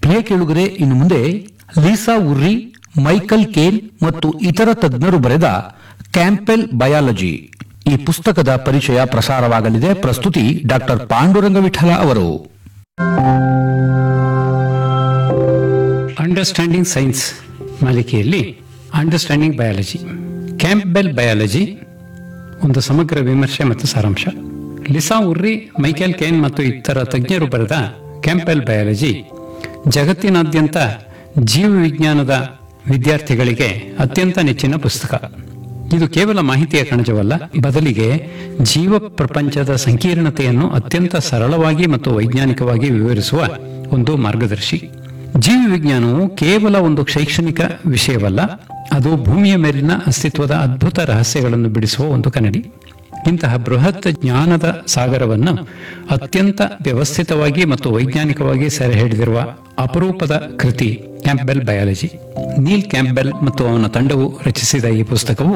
ಪ್ರಿಯ ಕೇಳುಗರೆ ಇನ್ನು ಮುಂದೆ ಲೀಸಾ ಉರ್ರಿ ಮೈಕಲ್ ಕೇನ್ ಮತ್ತು ಇತರ ತಜ್ಞರು ಬರೆದ ಕ್ಯಾಂಪೆಲ್ ಬಯಾಲಜಿ ಈ ಪುಸ್ತಕದ ಪರಿಚಯ ಪ್ರಸಾರವಾಗಲಿದೆ ಪ್ರಸ್ತುತಿ ಡಾಕ್ಟರ್ ಪಾಂಡುರಂಗ ವಿಠಲ ಅವರು ಅಂಡರ್ಸ್ಟ್ಯಾಂಡಿಂಗ್ ಸೈನ್ಸ್ ಮಾಲಿಕೆಯಲ್ಲಿ ಅಂಡರ್ಸ್ಟ್ಯಾಂಡಿಂಗ್ ಬಯಾಲಜಿ ಕ್ಯಾಂಪ್ಬೆಲ್ ಬಯಾಲಜಿ ಒಂದು ಸಮಗ್ರ ವಿಮರ್ಶೆ ಮತ್ತು ಸಾರಾಂಶ ಲಿಸಾ ಉರ್ರಿ ಮೈಕೆಲ್ ಕೇನ್ ಮತ್ತು ಇತರ ತಜ್ಞರು ಬರೆದ ಕ್ಯಾಂಪೆಲ್ ಬಯಾಲಜಿ ಜಗತ್ತಿನಾದ್ಯಂತ ಜೀವ ವಿಜ್ಞಾನದ ವಿದ್ಯಾರ್ಥಿಗಳಿಗೆ ಅತ್ಯಂತ ನೆಚ್ಚಿನ ಪುಸ್ತಕ ಇದು ಕೇವಲ ಮಾಹಿತಿಯ ಕಣಜವಲ್ಲ ಬದಲಿಗೆ ಜೀವ ಪ್ರಪಂಚದ ಸಂಕೀರ್ಣತೆಯನ್ನು ಅತ್ಯಂತ ಸರಳವಾಗಿ ಮತ್ತು ವೈಜ್ಞಾನಿಕವಾಗಿ ವಿವರಿಸುವ ಒಂದು ಮಾರ್ಗದರ್ಶಿ ಜೀವ ವಿಜ್ಞಾನವು ಕೇವಲ ಒಂದು ಶೈಕ್ಷಣಿಕ ವಿಷಯವಲ್ಲ ಅದು ಭೂಮಿಯ ಮೇಲಿನ ಅಸ್ತಿತ್ವದ ಅದ್ಭುತ ರಹಸ್ಯಗಳನ್ನು ಬಿಡಿಸುವ ಒಂದು ಕನ್ನಡಿ ಇಂತಹ ಬೃಹತ್ ಜ್ಞಾನದ ಸಾಗರವನ್ನು ಅತ್ಯಂತ ವ್ಯವಸ್ಥಿತವಾಗಿ ಮತ್ತು ವೈಜ್ಞಾನಿಕವಾಗಿ ಸೆರೆ ಹಿಡಿದಿರುವ ಅಪರೂಪದ ಕೃತಿ ಕ್ಯಾಂಪ್ಬೆಲ್ ಬಯಾಲಜಿ ನೀಲ್ ಕ್ಯಾಂಪ್ಬೆಲ್ ಮತ್ತು ಅವನ ತಂಡವು ರಚಿಸಿದ ಈ ಪುಸ್ತಕವು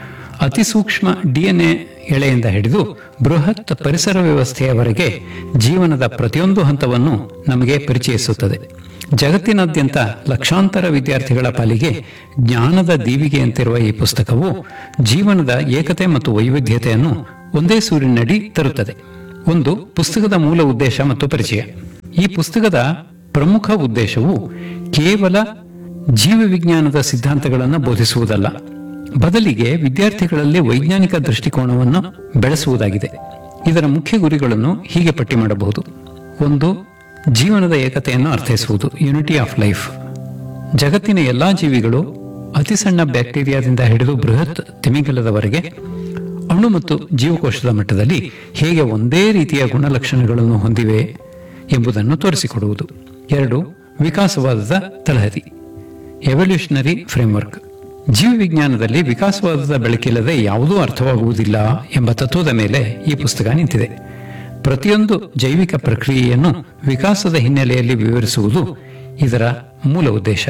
ಅತಿ ಸೂಕ್ಷ್ಮ ಡಿಎನ್ಎ ಎಳೆಯಿಂದ ಹಿಡಿದು ಬೃಹತ್ ಪರಿಸರ ವ್ಯವಸ್ಥೆಯವರೆಗೆ ಜೀವನದ ಪ್ರತಿಯೊಂದು ಹಂತವನ್ನು ನಮಗೆ ಪರಿಚಯಿಸುತ್ತದೆ ಜಗತ್ತಿನಾದ್ಯಂತ ಲಕ್ಷಾಂತರ ವಿದ್ಯಾರ್ಥಿಗಳ ಪಾಲಿಗೆ ಜ್ಞಾನದ ದೀವಿಗೆಯಂತಿರುವ ಈ ಪುಸ್ತಕವು ಜೀವನದ ಏಕತೆ ಮತ್ತು ವೈವಿಧ್ಯತೆಯನ್ನು ಒಂದೇ ಸೂರಿನಡಿ ತರುತ್ತದೆ ಒಂದು ಪುಸ್ತಕದ ಮೂಲ ಉದ್ದೇಶ ಮತ್ತು ಪರಿಚಯ ಈ ಪುಸ್ತಕದ ಪ್ರಮುಖ ಉದ್ದೇಶವು ಕೇವಲ ಜೀವ ವಿಜ್ಞಾನದ ಸಿದ್ಧಾಂತಗಳನ್ನು ಬೋಧಿಸುವುದಲ್ಲ ಬದಲಿಗೆ ವಿದ್ಯಾರ್ಥಿಗಳಲ್ಲಿ ವೈಜ್ಞಾನಿಕ ದೃಷ್ಟಿಕೋನವನ್ನು ಬೆಳೆಸುವುದಾಗಿದೆ ಇದರ ಮುಖ್ಯ ಗುರಿಗಳನ್ನು ಹೀಗೆ ಪಟ್ಟಿ ಮಾಡಬಹುದು ಒಂದು ಜೀವನದ ಏಕತೆಯನ್ನು ಅರ್ಥೈಸುವುದು ಯುನಿಟಿ ಆಫ್ ಲೈಫ್ ಜಗತ್ತಿನ ಎಲ್ಲಾ ಜೀವಿಗಳು ಅತಿ ಸಣ್ಣ ಬ್ಯಾಕ್ಟೀರಿಯಾದಿಂದ ಹಿಡಿದು ಬೃಹತ್ ತಿಮಿಂಗಲದವರೆಗೆ ಅಣು ಮತ್ತು ಜೀವಕೋಶದ ಮಟ್ಟದಲ್ಲಿ ಹೇಗೆ ಒಂದೇ ರೀತಿಯ ಗುಣಲಕ್ಷಣಗಳನ್ನು ಹೊಂದಿವೆ ಎಂಬುದನ್ನು ತೋರಿಸಿಕೊಡುವುದು ಎರಡು ವಿಕಾಸವಾದದ ತಳಹದಿ ಎವಲ್ಯೂಷನರಿ ಫ್ರೇಮ್ವರ್ಕ್ ಜೀವ ವಿಜ್ಞಾನದಲ್ಲಿ ವಿಕಾಸವಾದದ ಬೆಳಕಿಲ್ಲದೆ ಯಾವುದೂ ಅರ್ಥವಾಗುವುದಿಲ್ಲ ಎಂಬ ತತ್ವದ ಮೇಲೆ ಈ ಪುಸ್ತಕ ನಿಂತಿದೆ ಪ್ರತಿಯೊಂದು ಜೈವಿಕ ಪ್ರಕ್ರಿಯೆಯನ್ನು ವಿಕಾಸದ ಹಿನ್ನೆಲೆಯಲ್ಲಿ ವಿವರಿಸುವುದು ಇದರ ಮೂಲ ಉದ್ದೇಶ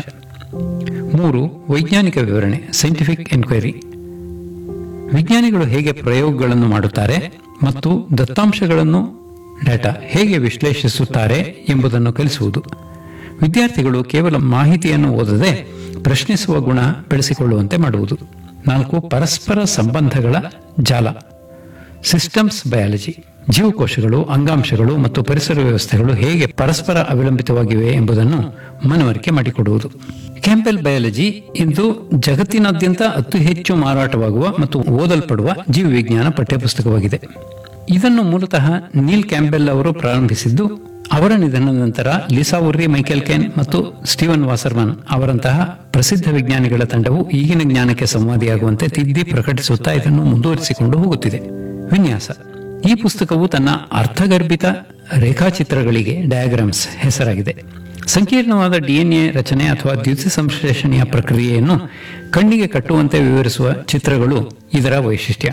ಮೂರು ವೈಜ್ಞಾನಿಕ ವಿವರಣೆ ಸೈಂಟಿಫಿಕ್ ಎನ್ಕ್ವೈರಿ ವಿಜ್ಞಾನಿಗಳು ಹೇಗೆ ಪ್ರಯೋಗಗಳನ್ನು ಮಾಡುತ್ತಾರೆ ಮತ್ತು ದತ್ತಾಂಶಗಳನ್ನು ಡೇಟಾ ಹೇಗೆ ವಿಶ್ಲೇಷಿಸುತ್ತಾರೆ ಎಂಬುದನ್ನು ಕಲಿಸುವುದು ವಿದ್ಯಾರ್ಥಿಗಳು ಕೇವಲ ಮಾಹಿತಿಯನ್ನು ಓದದೆ ಪ್ರಶ್ನಿಸುವ ಗುಣ ಬೆಳೆಸಿಕೊಳ್ಳುವಂತೆ ಮಾಡುವುದು ನಾಲ್ಕು ಪರಸ್ಪರ ಸಂಬಂಧಗಳ ಜಾಲ ಸಿಸ್ಟಮ್ಸ್ ಬಯಾಲಜಿ ಜೀವಕೋಶಗಳು ಅಂಗಾಂಶಗಳು ಮತ್ತು ಪರಿಸರ ವ್ಯವಸ್ಥೆಗಳು ಹೇಗೆ ಪರಸ್ಪರ ಅವಲಂಬಿತವಾಗಿವೆ ಎಂಬುದನ್ನು ಮನವರಿಕೆ ಮಾಡಿಕೊಡುವುದು ಕ್ಯಾಂಪೆಲ್ ಬಯಾಲಜಿ ಇಂದು ಜಗತ್ತಿನಾದ್ಯಂತ ಅತಿ ಹೆಚ್ಚು ಮಾರಾಟವಾಗುವ ಮತ್ತು ಓದಲ್ಪಡುವ ಜೀವ ವಿಜ್ಞಾನ ಪಠ್ಯಪುಸ್ತಕವಾಗಿದೆ ಇದನ್ನು ಮೂಲತಃ ನೀಲ್ ಕ್ಯಾಂಪೆಲ್ ಅವರು ಪ್ರಾರಂಭಿಸಿದ್ದು ಅವರ ನಿಧನದ ನಂತರ ಲಿಸಾ ಉರ್ರಿ ಮೈಕೆಲ್ ಕೆನ್ ಮತ್ತು ಸ್ಟೀವನ್ ವಾಸರ್ಮನ್ ಅವರಂತಹ ಪ್ರಸಿದ್ಧ ವಿಜ್ಞಾನಿಗಳ ತಂಡವು ಈಗಿನ ಜ್ಞಾನಕ್ಕೆ ಸಂವಾದಿಯಾಗುವಂತೆ ತಿದ್ದಿ ಪ್ರಕಟಿಸುತ್ತಾ ಇದನ್ನು ಮುಂದುವರಿಸಿಕೊಂಡು ಹೋಗುತ್ತಿದೆ ವಿನ್ಯಾಸ ಈ ಪುಸ್ತಕವು ತನ್ನ ಅರ್ಥಗರ್ಭಿತ ರೇಖಾಚಿತ್ರಗಳಿಗೆ ಡಯಾಗ್ರಾಮ್ಸ್ ಹೆಸರಾಗಿದೆ ಸಂಕೀರ್ಣವಾದ ಡಿಎನ್ಎ ರಚನೆ ಅಥವಾ ದ್ಯುತಿ ಸಂಶ್ಲೇಷಣೆಯ ಪ್ರಕ್ರಿಯೆಯನ್ನು ಕಣ್ಣಿಗೆ ಕಟ್ಟುವಂತೆ ವಿವರಿಸುವ ಚಿತ್ರಗಳು ಇದರ ವೈಶಿಷ್ಟ್ಯ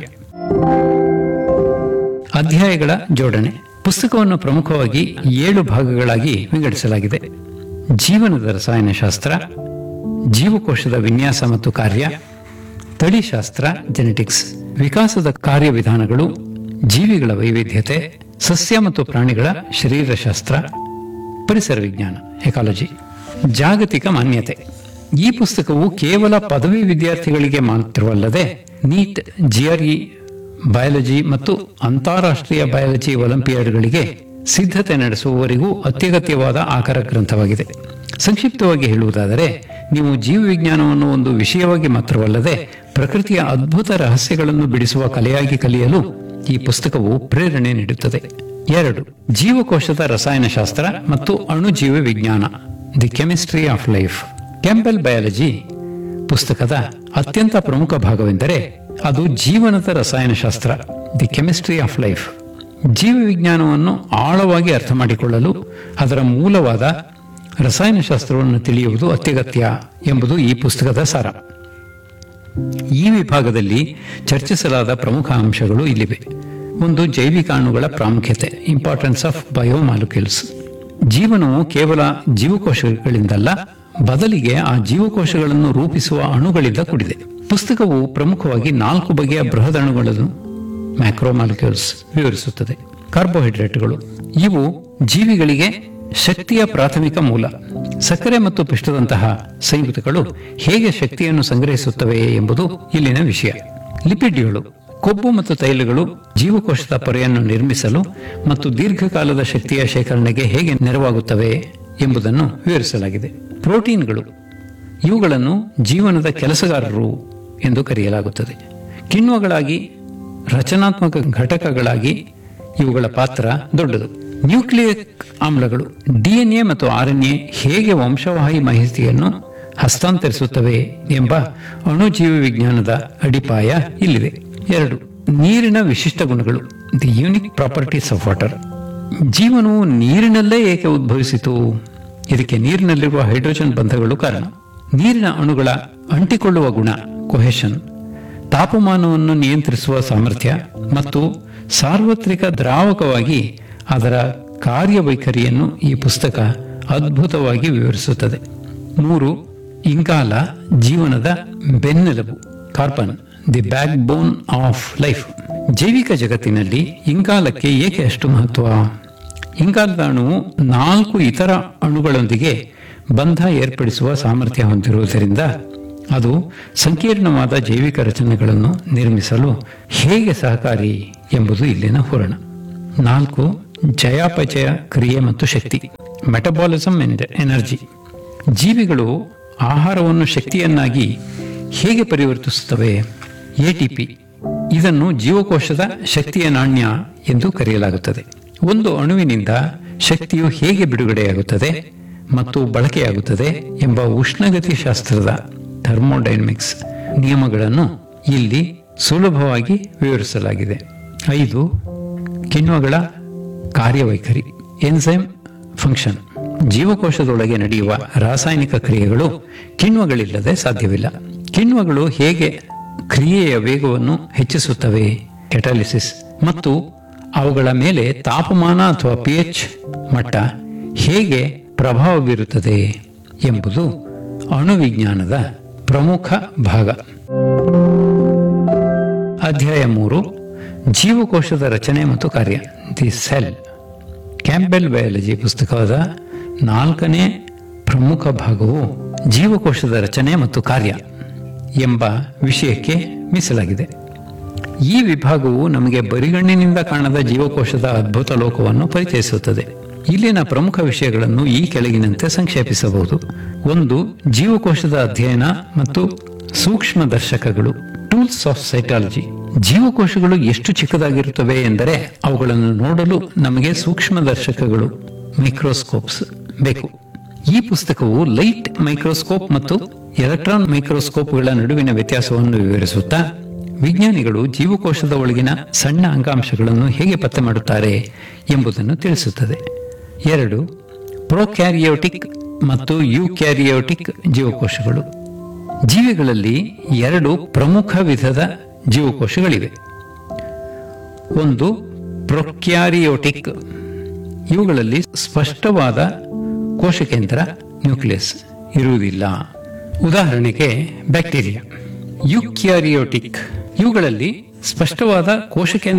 ಅಧ್ಯಾಯಗಳ ಜೋಡಣೆ ಪುಸ್ತಕವನ್ನು ಪ್ರಮುಖವಾಗಿ ಏಳು ಭಾಗಗಳಾಗಿ ವಿಂಗಡಿಸಲಾಗಿದೆ ಜೀವನದ ರಸಾಯನಶಾಸ್ತ್ರ ಜೀವಕೋಶದ ವಿನ್ಯಾಸ ಮತ್ತು ಕಾರ್ಯ ತಳಿಶಾಸ್ತ್ರ ಜೆನೆಟಿಕ್ಸ್ ವಿಕಾಸದ ಕಾರ್ಯವಿಧಾನಗಳು ಜೀವಿಗಳ ವೈವಿಧ್ಯತೆ ಸಸ್ಯ ಮತ್ತು ಪ್ರಾಣಿಗಳ ಶರೀರಶಾಸ್ತ್ರ ಪರಿಸರ ವಿಜ್ಞಾನ ಎಕಾಲಜಿ ಜಾಗತಿಕ ಮಾನ್ಯತೆ ಈ ಪುಸ್ತಕವು ಕೇವಲ ಪದವಿ ವಿದ್ಯಾರ್ಥಿಗಳಿಗೆ ಮಾತ್ರವಲ್ಲದೆ ನೀಟ್ ಜಿಆರ್ಇ ಬಯಾಲಜಿ ಮತ್ತು ಅಂತಾರಾಷ್ಟ್ರೀಯ ಬಯಾಲಜಿ ಒಲಿಂಪಿಯಾಡ್ಗಳಿಗೆ ಸಿದ್ಧತೆ ನಡೆಸುವವರಿಗೂ ಅತ್ಯಗತ್ಯವಾದ ಆಕಾರ ಗ್ರಂಥವಾಗಿದೆ ಸಂಕ್ಷಿಪ್ತವಾಗಿ ಹೇಳುವುದಾದರೆ ನೀವು ಜೀವ ವಿಜ್ಞಾನವನ್ನು ಒಂದು ವಿಷಯವಾಗಿ ಮಾತ್ರವಲ್ಲದೆ ಪ್ರಕೃತಿಯ ಅದ್ಭುತ ರಹಸ್ಯಗಳನ್ನು ಬಿಡಿಸುವ ಕಲೆಯಾಗಿ ಕಲಿಯಲು ಈ ಪುಸ್ತಕವು ಪ್ರೇರಣೆ ನೀಡುತ್ತದೆ ಎರಡು ಜೀವಕೋಶದ ರಸಾಯನಶಾಸ್ತ್ರ ಮತ್ತು ಅಣುಜೀವ ವಿಜ್ಞಾನ the chemistry of life Campbell biology ಪುಸ್ತಕದ ಅತ್ಯಂತ ಪ್ರಮುಖ ಭಾಗವೆಂದರೆ ಅದು ಜೀವನದ ರಸಾಯನಶಾಸ್ತ್ರ ದಿ ಕೆಮಿಸ್ಟ್ರಿ ಆಫ್ ಲೈಫ್ ಜೀವ ವಿಜ್ಞಾನವನ್ನು ಆಳವಾಗಿ ಅರ್ಥ ಮಾಡಿಕೊಳ್ಳಲು ಅದರ ಮೂಲವಾದ ರಸಾಯನಶಾಸ್ತ್ರವನ್ನು ತಿಳಿಯುವುದು ಅತ್ಯಗತ್ಯ ಎಂಬುದು ಈ ಪುಸ್ತಕದ ಸಾರ ಈ ವಿಭಾಗದಲ್ಲಿ ಚರ್ಚಿಸಲಾದ ಪ್ರಮುಖ ಅಂಶಗಳು ಇಲ್ಲಿವೆ ಒಂದು ಜೈವಿಕ ಅಣುಗಳ ಪ್ರಾಮುಖ್ಯತೆ ಇಂಪಾರ್ಟೆನ್ಸ್ ಆಫ್ ಬಯೋಮಾಲಿಕ್ಯೂಲ್ಸ್ ಜೀವನವು ಕೇವಲ ಜೀವಕೋಶಗಳಿಂದಲ್ಲ ಬದಲಿಗೆ ಆ ಜೀವಕೋಶಗಳನ್ನು ರೂಪಿಸುವ ಅಣುಗಳಿಂದ ಕೂಡಿದೆ ಪುಸ್ತಕವು ಪ್ರಮುಖವಾಗಿ ನಾಲ್ಕು ಬಗೆಯ ಬೃಹತ್ ಅಣುಗಳನ್ನು ಮ್ಯಾಕ್ರೋಮಾಲಿಕ್ಯೂಲ್ಸ್ ವಿವರಿಸುತ್ತದೆ ಕಾರ್ಬೋಹೈಡ್ರೇಟ್ಗಳು ಇವು ಜೀವಿಗಳಿಗೆ ಶಕ್ತಿಯ ಪ್ರಾಥಮಿಕ ಮೂಲ ಸಕ್ಕರೆ ಮತ್ತು ಪಿಷ್ಟದಂತಹ ಸಂಯುಕ್ತಗಳು ಹೇಗೆ ಶಕ್ತಿಯನ್ನು ಸಂಗ್ರಹಿಸುತ್ತವೆ ಎಂಬುದು ಇಲ್ಲಿನ ವಿಷಯ ಲಿಪಿಡ್ಗಳು ಕೊಬ್ಬು ಮತ್ತು ತೈಲಗಳು ಜೀವಕೋಶದ ಪೊರೆಯನ್ನು ನಿರ್ಮಿಸಲು ಮತ್ತು ದೀರ್ಘಕಾಲದ ಶಕ್ತಿಯ ಶೇಖರಣೆಗೆ ಹೇಗೆ ನೆರವಾಗುತ್ತವೆ ಎಂಬುದನ್ನು ವಿವರಿಸಲಾಗಿದೆ ಪ್ರೋಟೀನ್ಗಳು ಇವುಗಳನ್ನು ಜೀವನದ ಕೆಲಸಗಾರರು ಎಂದು ಕರೆಯಲಾಗುತ್ತದೆ ಕಿಣ್ವಗಳಾಗಿ ರಚನಾತ್ಮಕ ಘಟಕಗಳಾಗಿ ಇವುಗಳ ಪಾತ್ರ ದೊಡ್ಡದು ನ್ಯೂಕ್ಲಿಯಿಕ್ ಆಮ್ಲಗಳು ಡಿಎನ್ಎ ಮತ್ತು ಆರ್ಎನ್ಎ ಹೇಗೆ ವಂಶವಾಹಿ ಮಾಹಿತಿಯನ್ನು ಹಸ್ತಾಂತರಿಸುತ್ತವೆ ಎಂಬ ಅಣುಜೀವಿ ವಿಜ್ಞಾನದ ಅಡಿಪಾಯ ಇಲ್ಲಿದೆ ಎರಡು ನೀರಿನ ವಿಶಿಷ್ಟ ಗುಣಗಳು the unique properties of water ಜೀವನವು ನೀರಿನಲ್ಲೇ ಏಕೆ ಉದ್ಭವಿಸಿತು ಇದಕ್ಕೆ ನೀರಿನಲ್ಲಿರುವ ಹೈಡ್ರೋಜನ್ ಬಂಧಗಳು ಕಾರಣ ನೀರಿನ ಅಣುಗಳ ಅಂಟಿಕೊಳ್ಳುವ ಗುಣ ಕೊಹೆಷನ್ ತಾಪಮಾನವನ್ನು ನಿಯಂತ್ರಿಸುವ ಸಾಮರ್ಥ್ಯ ಮತ್ತು ಸಾರ್ವತ್ರಿಕ ದ್ರಾವಕವಾಗಿ ಅದರ ಕಾರ್ಯವೈಖರಿಯನ್ನು ಈ ಪುಸ್ತಕ ಅದ್ಭುತವಾಗಿ ವಿವರಿಸುತ್ತದೆ ಮೂರು ಇಂಗಾಲ ಜೀವನದ ಬೆನ್ನೆಲುಬು carbon the backbone of life ಜೈವಿಕ ಜಗತ್ತಿನಲ್ಲಿ ಇಂಗಾಲಕ್ಕೆ ಏಕೆ ಅಷ್ಟು ಮಹತ್ವ ಇಂಗಾಲದ ಅಣುವು ನಾಲ್ಕು ಇತರ ಅಣುಗಳೊಂದಿಗೆ ಬಂಧ ಏರ್ಪಡಿಸುವ ಸಾಮರ್ಥ್ಯ ಹೊಂದಿರುವುದರಿಂದ ಅದು ಸಂಕೀರ್ಣವಾದ ಜೈವಿಕ ರಚನೆಗಳನ್ನು ನಿರ್ಮಿಸಲು ಹೇಗೆ ಸಹಕಾರಿ ಎಂಬುದು ಇಲ್ಲಿನ ಹೂರಣ ನಾಲ್ಕು ಜಯಾಪಚಯ ಕ್ರಿಯೆ ಮತ್ತು ಶಕ್ತಿ ಮೆಟಬಾಲಿಸಮ್ ಅಂಡ್ ಎನರ್ಜಿ ಜೀವಿಗಳು ಆಹಾರವನ್ನು ಶಕ್ತಿಯನ್ನಾಗಿ ಹೇಗೆ ಪರಿವರ್ತಿಸುತ್ತವೆ ಎಟಿಪಿ ಇದನ್ನು ಜೀವಕೋಶದ ಶಕ್ತಿಯ ನಾಣ್ಯ ಎಂದು ಕರೆಯಲಾಗುತ್ತದೆ ಒಂದು ಅಣುವಿನಿಂದ ಶಕ್ತಿಯು ಹೇಗೆ ಬಿಡುಗಡೆಯಾಗುತ್ತದೆ ಮತ್ತು ಬಳಕೆಯಾಗುತ್ತದೆ ಎಂಬ ಉಷ್ಣಗತಿ ಶಾಸ್ತ್ರದ ಥರ್ಮೋಡೈನಮಿಕ್ಸ್ ನಿಯಮಗಳನ್ನು ಇಲ್ಲಿ ಸುಲಭವಾಗಿ ವಿವರಿಸಲಾಗಿದೆ ಐದು ಕಿಣ್ವಗಳ ಕಾರ್ಯವೈಖರಿ ಎನ್ಸೈಮ್ ಫಂಕ್ಷನ್ ಜೀವಕೋಶದೊಳಗೆ ನಡೆಯುವ ರಾಸಾಯನಿಕ ಕ್ರಿಯೆಗಳು ಕಿಣ್ವಗಳಿಲ್ಲದೆ ಸಾಧ್ಯವಿಲ್ಲ ಕಿಣ್ವಗಳು ಹೇಗೆ ಕ್ರಿಯೆಯ ವೇಗವನ್ನು ಹೆಚ್ಚಿಸುತ್ತವೆ ಕೆಟಾಲಿಸಿಸ್ ಮತ್ತು ಅವುಗಳ ಮೇಲೆ ತಾಪಮಾನ ಅಥವಾ ಪಿಎಚ್ ಮಟ್ಟ ಹೇಗೆ ಪ್ರಭಾವ ಬೀರುತ್ತದೆ ಎಂಬುದು ಅಣುವಿಜ್ಞಾನದ ಪ್ರಮುಖ ಭಾಗ ಅಧ್ಯಾಯ ಮೂರು ಜೀವಕೋಶದ ರಚನೆ ಮತ್ತು ಕಾರ್ಯ ದಿ ಸೆಲ್ ಕ್ಯಾಂಪೆಲ್ ಬಯಾಲಜಿ ಪುಸ್ತಕದ ನಾಲ್ಕನೇ ಪ್ರಮುಖ ಭಾಗವು ಜೀವಕೋಶದ ರಚನೆ ಮತ್ತು ಕಾರ್ಯ ಎಂಬ ವಿಷಯಕ್ಕೆ ಮೀಸಲಾಗಿದೆ ಈ ವಿಭಾಗವು ನಮಗೆ ಬರಿಗಣ್ಣಿನಿಂದ ಕಾಣದ ಜೀವಕೋಶದ ಅದ್ಭುತ ಲೋಕವನ್ನು ಪರಿಚಯಿಸುತ್ತದೆ ಇಲ್ಲಿನ ಪ್ರಮುಖ ವಿಷಯಗಳನ್ನು ಈ ಕೆಳಗಿನಂತೆ ಸಂಕ್ಷೇಪಿಸಬಹುದು ಒಂದು ಜೀವಕೋಶದ ಅಧ್ಯಯನ ಮತ್ತು ಸೂಕ್ಷ್ಮ ದರ್ಶಕಗಳು ಟೂಲ್ಸ್ ಆಫ್ ಸೈಟಾಲಜಿ ಜೀವಕೋಶಗಳು ಎಷ್ಟು ಚಿಕ್ಕದಾಗಿರುತ್ತವೆ ಎಂದರೆ ಅವುಗಳನ್ನು ನೋಡಲು ನಮಗೆ ಸೂಕ್ಷ್ಮ ದರ್ಶಕಗಳು ಮೈಕ್ರೋಸ್ಕೋಪ್ಸ್ ಬೇಕು ಈ ಪುಸ್ತಕವು ಲೈಟ್ ಮೈಕ್ರೋಸ್ಕೋಪ್ ಮತ್ತು ಎಲೆಕ್ಟ್ರಾನ್ ಮೈಕ್ರೋಸ್ಕೋಪ್ಗಳ ನಡುವಿನ ವ್ಯತ್ಯಾಸವನ್ನು ವಿವರಿಸುತ್ತಾ ವಿಜ್ಞಾನಿಗಳು ಜೀವಕೋಶದ ಒಳಗಿನ ಸಣ್ಣ ಅಂಗಾಂಶಗಳನ್ನು ಹೇಗೆ ಪತ್ತೆ ಮಾಡುತ್ತಾರೆ ಎಂಬುದನ್ನು ತಿಳಿಸುತ್ತದೆ ಎರಡು ಪ್ರೊಕ್ಯಾರಿಯೋಟಿಕ್ ಮತ್ತು ಯುಕ್ಯಾರಿಯೋಟಿಕ್ ಜೀವಕೋಶಗಳು ಜೀವಿಗಳಲ್ಲಿ ಎರಡು ಪ್ರಮುಖ ವಿಧದ ಜೀವಕೋಶಗಳಿವೆ ಒಂದು ಪ್ರೊಕ್ಯಾರಿಯೋಟಿಕ್ ಇವುಗಳಲ್ಲಿ ಸ್ಪಷ್ಟವಾದ ಕೋಶಕೇಂದ್ರ ನ್ಯೂಕ್ಲಿಯಸ್ ಇರುವುದಿಲ್ಲ ಉದಾಹರಣೆಗೆ ಬ್ಯಾಕ್ಟೀರಿಯಾ ಯುಕ್ಯಾರಿಯೋಟಿಕ್ ಇವುಗಳಲ್ಲಿ ಸ್ಪಷ್ಟವಾದ ಕೋಶಕೇಂದ್ರ